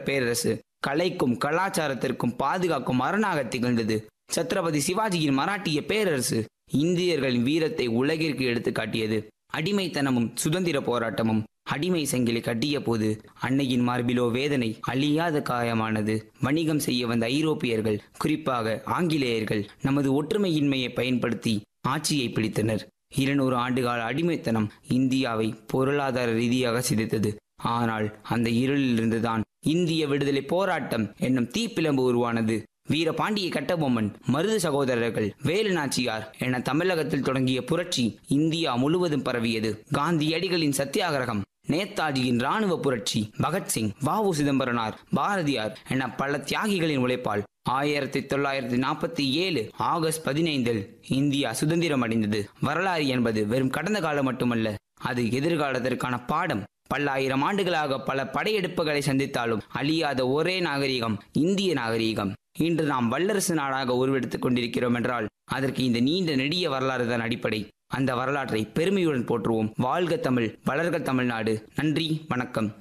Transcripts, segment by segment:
பேரரசு கலைக்கும் கலாச்சாரத்திற்கும் பாதுகாக்கும் அரணாக திகழ்ந்தது சத்ரபதி சிவாஜியின் மராட்டிய பேரரசு இந்தியர்களின் வீரத்தை உலகிற்கு எடுத்து காட்டியது அடிமைத்தனமும் சுதந்திர போராட்டமும் அடிமை சங்கிலி கட்டிய போது அன்னையின் மார்பிலோ வேதனை அழியாத காயமானது வணிகம் செய்ய வந்த ஐரோப்பியர்கள் குறிப்பாக ஆங்கிலேயர்கள் நமது ஒற்றுமையின்மையை பயன்படுத்தி ஆட்சியை பிடித்தனர் இருநூறு ஆண்டுகால அடிமைத்தனம் இந்தியாவை பொருளாதார ரீதியாக சிதைத்தது ஆனால் அந்த இருளிலிருந்துதான் இந்திய விடுதலை போராட்டம் என்னும் தீப்பிழம்பு உருவானது வீரபாண்டிய கட்டபொம்மன் மருது சகோதரர்கள் வேலு நாச்சியார் என தமிழகத்தில் தொடங்கிய புரட்சி இந்தியா முழுவதும் பரவியது காந்தியடிகளின் சத்தியாகிரகம் நேதாஜியின் ராணுவ புரட்சி பகத்சிங் வாவு சிதம்பரனார் பாரதியார் என பல தியாகிகளின் உழைப்பால் ஆயிரத்தி தொள்ளாயிரத்தி நாற்பத்தி ஏழு ஆகஸ்ட் பதினைந்தில் இந்தியா சுதந்திரம் அடைந்தது வரலாறு என்பது வெறும் கடந்த காலம் மட்டுமல்ல அது எதிர்காலத்திற்கான பாடம் பல்லாயிரம் ஆண்டுகளாக பல படையெடுப்புகளை சந்தித்தாலும் அழியாத ஒரே நாகரிகம் இந்திய நாகரிகம் இன்று நாம் வல்லரசு நாடாக உருவெடுத்துக் கொண்டிருக்கிறோம் என்றால் அதற்கு இந்த நீண்ட நெடிய வரலாறு தான் அடிப்படை அந்த வரலாற்றை பெருமையுடன் போற்றுவோம் வாழ்க தமிழ் வளர்க தமிழ்நாடு நன்றி வணக்கம்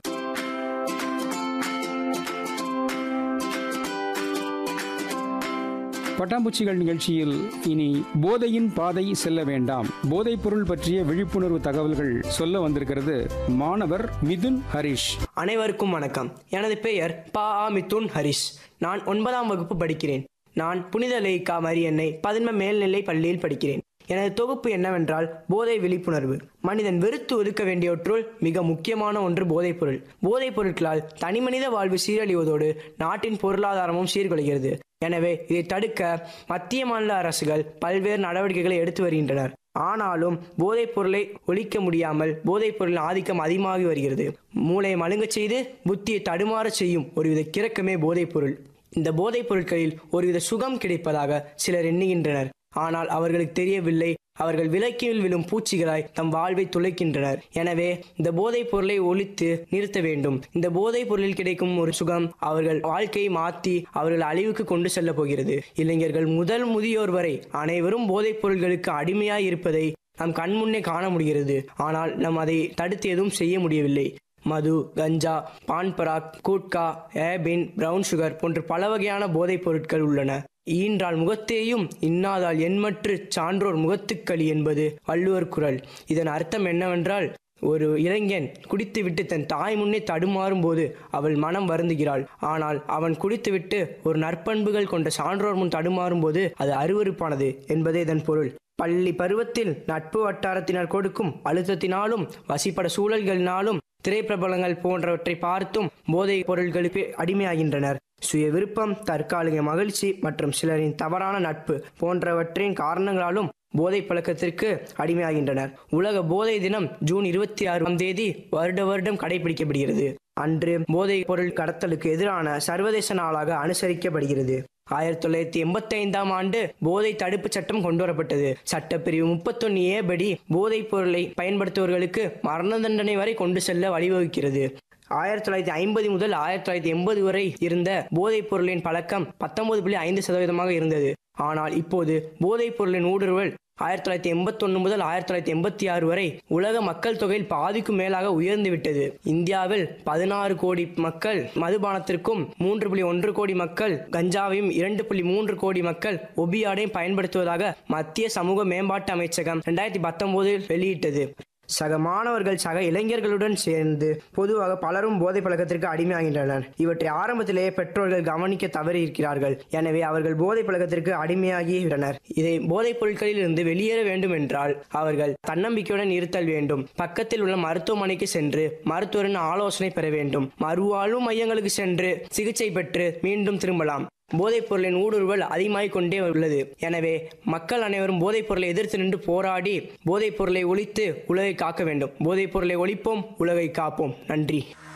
பட்டாம்பூச்சிகள் நிகழ்ச்சியில் இனி போதையின் பாதை செல்ல வேண்டாம் போதைப் பொருள் பற்றிய விழிப்புணர்வு தகவல்கள் சொல்ல வந்திருக்கிறது மாணவர் மிதுன் ஹரிஷ் அனைவருக்கும் வணக்கம் எனது பெயர் பா ஆ மிதுன் ஹரிஷ் நான் ஒன்பதாம் வகுப்பு படிக்கிறேன் நான் புனித லேய்கா மரியன்னை பதின்ம மேல்நிலை பள்ளியில் படிக்கிறேன் எனது தொகுப்பு என்னவென்றால் போதை விழிப்புணர்வு மனிதன் வெறுத்து ஒதுக்க வேண்டியவற்றுள் மிக முக்கியமான ஒன்று போதைப் பொருள் போதைப் பொருட்களால் தனிமனித வாழ்வு சீரழிவதோடு நாட்டின் பொருளாதாரமும் சீர்குலைகிறது எனவே இதை தடுக்க மத்திய மாநில அரசுகள் பல்வேறு நடவடிக்கைகளை எடுத்து வருகின்றனர் ஆனாலும் போதைப் பொருளை ஒழிக்க முடியாமல் போதைப் பொருளின் ஆதிக்கம் அதிகமாகி வருகிறது மூளையை மழுங்கச் செய்து புத்தியை தடுமாறச் செய்யும் ஒருவித கிறக்கமே போதைப் பொருள் இந்த போதைப் பொருட்களில் ஒருவித சுகம் கிடைப்பதாக சிலர் எண்ணுகின்றனர் ஆனால் அவர்களுக்கு தெரியவில்லை அவர்கள் விளக்கில் விழும் பூச்சிகளாய் தம் வாழ்வை துளைக்கின்றனர் எனவே இந்த போதைப் பொருளை ஒழித்து நிறுத்த வேண்டும் இந்த போதைப் பொருளில் கிடைக்கும் ஒரு சுகம் அவர்கள் வாழ்க்கையை மாற்றி அவர்கள் அழிவுக்கு கொண்டு செல்ல போகிறது இளைஞர்கள் முதல் முதியோர் வரை அனைவரும் போதைப் பொருள்களுக்கு அடிமையாய் இருப்பதை நம் கண்முன்னே காண முடிகிறது ஆனால் நாம் அதை தடுத்து எதுவும் செய்ய முடியவில்லை மது கஞ்சா பான் பராக் கூட்கா ஏபின் பிரவுன் சுகர் போன்ற பல வகையான போதைப் பொருட்கள் உள்ளன ஈன்றால் முகத்தேயும் இன்னாதால் எண்மற்று சான்றோர் முகத்துக்களி என்பது வள்ளுவர் குரல் இதன் அர்த்தம் என்னவென்றால் ஒரு இளைஞன் குடித்துவிட்டு தன் தாய் முன்னே தடுமாறும் போது அவள் மனம் வருந்துகிறாள் ஆனால் அவன் குடித்துவிட்டு ஒரு நற்பண்புகள் கொண்ட சான்றோர் முன் தடுமாறும் போது அது அருவருப்பானது என்பதே இதன் பொருள் பள்ளி பருவத்தில் நட்பு வட்டாரத்தினர் கொடுக்கும் அழுத்தத்தினாலும் வசிப்பட சூழல்களினாலும் திரைப்பிரபலங்கள் போன்றவற்றை பார்த்தும் போதைப் பொருட்களுக்கு அடிமையாகின்றனர் சுய விருப்பம் தற்காலிக மகிழ்ச்சி மற்றும் சிலரின் தவறான நட்பு போன்றவற்றின் காரணங்களாலும் போதை பழக்கத்திற்கு அடிமையாகின்றனர் உலக போதை தினம் ஜூன் இருபத்தி ஆறாம் தேதி வருட வருடம் கடைபிடிக்கப்படுகிறது அன்று போதைப் பொருள் கடத்தலுக்கு எதிரான சர்வதேச நாளாக அனுசரிக்கப்படுகிறது ஆயிரத்தி தொள்ளாயிரத்தி எண்பத்தி ஐந்தாம் ஆண்டு போதை தடுப்பு சட்டம் கொண்டு வரப்பட்டது சட்டப்பிரிவு முப்பத்தொன்னு ஏ படி போதைப் பொருளை பயன்படுத்துபவர்களுக்கு மரண தண்டனை வரை கொண்டு செல்ல வழிவகுக்கிறது ஆயிரத்தி தொள்ளாயிரத்தி ஐம்பது முதல் ஆயிரத்தி தொள்ளாயிரத்தி எண்பது வரை இருந்த போதைப் பொருளின் பழக்கம் பத்தொன்பது புள்ளி ஐந்து சதவீதமாக இருந்தது ஆனால் இப்போது போதைப் பொருளின் ஊடுருவல் ஆயிரத்தி தொள்ளாயிரத்தி எண்பத்தொன்னு முதல் ஆயிரத்தி தொள்ளாயிரத்தி எண்பத்தி ஆறு வரை உலக மக்கள் தொகையில் பாதிக்கும் மேலாக உயர்ந்து விட்டது இந்தியாவில் பதினாறு கோடி மக்கள் மதுபானத்திற்கும் மூன்று புள்ளி ஒன்று கோடி மக்கள் கஞ்சாவையும் இரண்டு புள்ளி மூன்று கோடி மக்கள் ஒபியாடையும் பயன்படுத்துவதாக மத்திய சமூக மேம்பாட்டு அமைச்சகம் ரெண்டாயிரத்தி பத்தொன்பதில் வெளியிட்டது சக மாணவர்கள் சக இளைஞர்களுடன் சேர்ந்து பொதுவாக பலரும் போதை பழக்கத்திற்கு அடிமையாகின்றனர் இவற்றை ஆரம்பத்திலேயே பெற்றோர்கள் கவனிக்க தவறி இருக்கிறார்கள் எனவே அவர்கள் போதை பழக்கத்திற்கு அடிமையாகிவிட்டனர் இதை போதைப் பொருட்களில் இருந்து வெளியேற வேண்டும் என்றால் அவர்கள் தன்னம்பிக்கையுடன் இருத்தல் வேண்டும் பக்கத்தில் உள்ள மருத்துவமனைக்கு சென்று மருத்துவரின் ஆலோசனை பெற வேண்டும் மறுவாழ்வு மையங்களுக்கு சென்று சிகிச்சை பெற்று மீண்டும் திரும்பலாம் போதைப் பொருளின் ஊடுருவல் அதிகமாகிக் கொண்டே உள்ளது எனவே மக்கள் அனைவரும் போதைப் பொருளை எதிர்த்து நின்று போராடி போதைப் பொருளை ஒழித்து உலகை காக்க வேண்டும் போதைப் பொருளை ஒழிப்போம் உலகை காப்போம் நன்றி